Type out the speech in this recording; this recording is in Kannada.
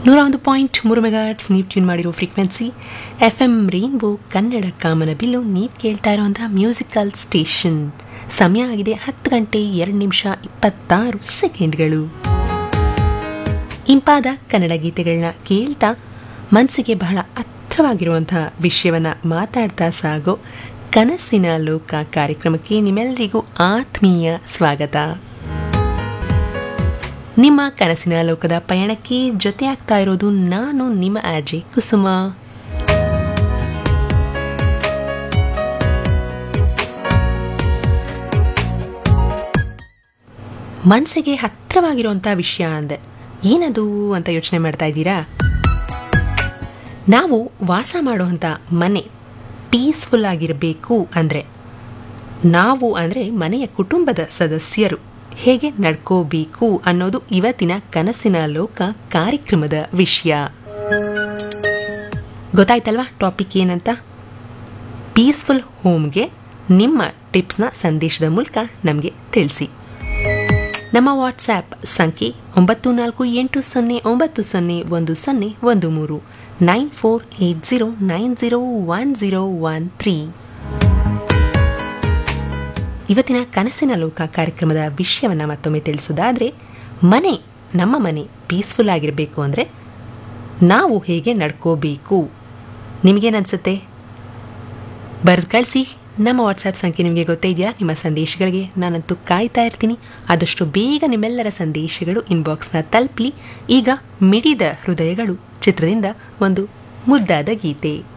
ನೂರ ಒಂದು ಪಾಯಿಂಟ್ ಮೂರು ಮೆಗಾಟ್ಸ್ ನೀವು ಟ್ಯೂನ್ ಮಾಡಿರೋ frequency F M rainbow Kannada ಕಾಮನ ಬಿಲ್ಲು ನೀವು ಕೇಳ್ತಾ ಇರೋಂಥ ಮ್ಯೂಸಿಕಲ್ ಸ್ಟೇಷನ್ ಸಮಯ ಆಗಿದೆ ಹತ್ತು ಗಂಟೆ ಎರಡು ನಿಮಿಷ ಇಪ್ಪತ್ತಾರು ಸೆಕೆಂಡ್ಗಳು ಇಂಪಾದ ಕನ್ನಡ ಗೀತೆಗಳನ್ನ ಕೇಳ್ತಾ ಮನಸ್ಸಿಗೆ ಬಹಳ ಹತ್ರವಾಗಿರುವಂತಹ ವಿಷಯವನ್ನು ಮಾತಾಡ್ತಾ ಸಾಗೋ ಕನಸಿನ ಲೋಕ ಕಾರ್ಯಕ್ರಮಕ್ಕೆ ನಿಮ್ಮೆಲ್ಲರಿಗೂ ಆತ್ಮೀಯ ಸ್ವಾಗತ ನಿಮ್ಮ ಕನಸಿನ ಲೋಕದ ಪಯಣಕ್ಕೆ ಜೊತೆಯಾಗ್ತಾ ಇರೋದು ನಾನು ನಿಮ್ಮ ಆಜೆ ಕುಸುಮ ಮನಸ್ಸಿಗೆ ಹತ್ರವಾಗಿರುವಂಥ ವಿಷಯ ಅಂದೆ ಏನದು ಅಂತ ಯೋಚನೆ ಮಾಡ್ತಾ ಇದ್ದೀರಾ ನಾವು ವಾಸ ಮಾಡುವಂಥ ಮನೆ ಪೀಸ್ಫುಲ್ ಆಗಿರಬೇಕು ಅಂದರೆ ನಾವು ಅಂದರೆ ಮನೆಯ ಕುಟುಂಬದ ಸದಸ್ಯರು ಹೇಗೆ ನಡ್ಕೋಬೇಕು ಅನ್ನೋದು ಇವತ್ತಿನ ಕನಸಿನ ಲೋಕ ಕಾರ್ಯಕ್ರಮದ ವಿಷಯ ಗೊತ್ತಾಯ್ತಲ್ವಾ ಟಾಪಿಕ್ ಏನಂತ ಪೀಸ್ಫುಲ್ ಹೋಮ್ಗೆ ನಿಮ್ಮ ಟಿಪ್ಸ್ನ ಸಂದೇಶದ ಮೂಲಕ ನಮಗೆ ತಿಳಿಸಿ ನಮ್ಮ ವಾಟ್ಸ್ಆ್ಯಪ್ ಸಂಖ್ಯೆ ಒಂಬತ್ತು ನಾಲ್ಕು ಎಂಟು ಸೊನ್ನೆ ಒಂಬತ್ತು ಸೊನ್ನೆ ಒಂದು ಸೊನ್ನೆ ಒಂದು ಮೂರು nine four eight zero nine zero one zero one three ಇವತ್ತಿನ ಕನಸಿನ ಲೋಕ ಕಾರ್ಯಕ್ರಮದ ವಿಷಯವನ್ನು ಮತ್ತೊಮ್ಮೆ ತಿಳಿಸೋದಾದರೆ ಮನೆ ನಮ್ಮ ಮನೆ ಪೀಸ್ಫುಲ್ ಆಗಿರಬೇಕು ಅಂದರೆ ನಾವು ಹೇಗೆ ನಡ್ಕೋಬೇಕು ನಿಮಗೇನನ್ಸುತ್ತೆ ಬರೆದು ಕಳಿಸಿ ನಮ್ಮ ವಾಟ್ಸಪ್ ಸಂಖ್ಯೆ ನಿಮಗೆ ಗೊತ್ತೇ ಇದೆಯಾ ನಿಮ್ಮ ಸಂದೇಶಗಳಿಗೆ ನಾನಂತೂ ಕಾಯ್ತಾ ಇರ್ತೀನಿ ಆದಷ್ಟು ಬೇಗ ನಿಮ್ಮೆಲ್ಲರ ಸಂದೇಶಗಳು ಇನ್ಬಾಕ್ಸ್ನ ತಲುಪಲಿ ಈಗ ಮಿಡಿದ ಹೃದಯಗಳು ಚಿತ್ರದಿಂದ ಒಂದು ಮುದ್ದಾದ ಗೀತೆ